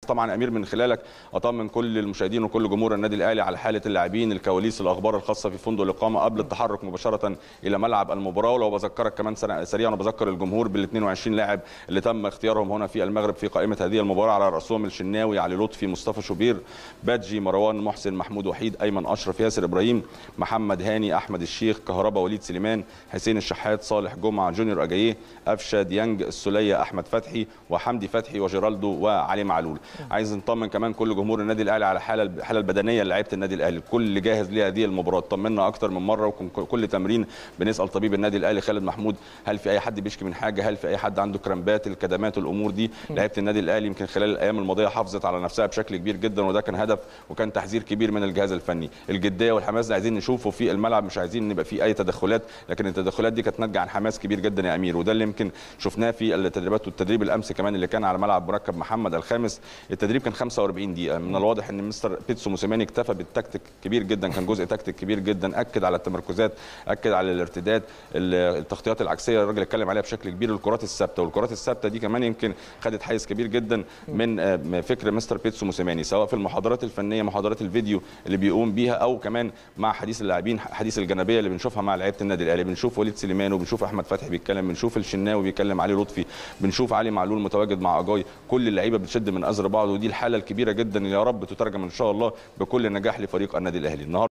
طبعا امير من خلالك اطمن كل المشاهدين وكل جمهور النادي الاهلي على حاله اللاعبين الكواليس الاخبار الخاصه في فندق الاقامه قبل التحرك مباشره الى ملعب المباراه ولو بذكرك كمان سريعا وبذكر الجمهور بال 22 لاعب اللي تم اختيارهم هنا في المغرب في قائمه هذه المباراه على راسهم الشناوي علي لطفي مصطفى شوبير بادجي مروان محسن محمود وحيد ايمن اشرف ياسر ابراهيم محمد هاني احمد الشيخ كهربا وليد سليمان حسين الشحات صالح جمعه جونيور اجاييه قفشه ديانج السليه احمد فتحي وحمدي فتحي وجيرالدو وعلي معلول عايز نطمن كمان كل جمهور النادي الاهلي على الحاله الحاله البدنيه لعيبه النادي الاهلي الكل جاهز لهذه المباراه طمنا اكتر من مره وكل تمرين بنسال طبيب النادي الاهلي خالد محمود هل في اي حد بيشكي من حاجه هل في اي حد عنده كرامبات الكدمات الامور دي لعيبه النادي الاهلي يمكن خلال الايام الماضيه حافظت على نفسها بشكل كبير جدا وده كان هدف وكان تحذير كبير من الجهاز الفني الجديه والحماس ده عايزين نشوفه في الملعب مش عايزين نبقى في اي تدخلات لكن التدخلات دي كانت ناتجه عن حماس كبير جدا يا امير وده اللي يمكن شفناه في التدريبات والتدريب الامس كمان اللي كان على ملعب مركب محمد الخامس التدريب كان 45 دقيقه من الواضح ان مستر بيتسو موسيماني اكتفى بالتكتيك كبير جدا كان جزء تكتيك كبير جدا اكد على التمركزات اكد على الارتداد التغطيات العكسيه الراجل اتكلم عليها بشكل كبير الكرات الثابته والكرات الثابته دي كمان يمكن خدت حيز كبير جدا من فكر مستر بيتسو موسيماني سواء في المحاضرات الفنيه محاضرات الفيديو اللي بيقوم بيها او كمان مع حديث اللاعبين حديث الجانبيه اللي بنشوفها مع لعيبه النادي الاهلي بنشوف وليد سليمان وبنشوف احمد فتحي بيتكلم بنشوف الشناوي بيتكلم علي لطفي بنشوف علي معلول متواجد مع اجاي كل اللعيبه بتشد من ازر بعض ودي الحاله الكبيره جدا اللي يا رب تترجم ان شاء الله بكل نجاح لفريق النادي الاهلي النهارده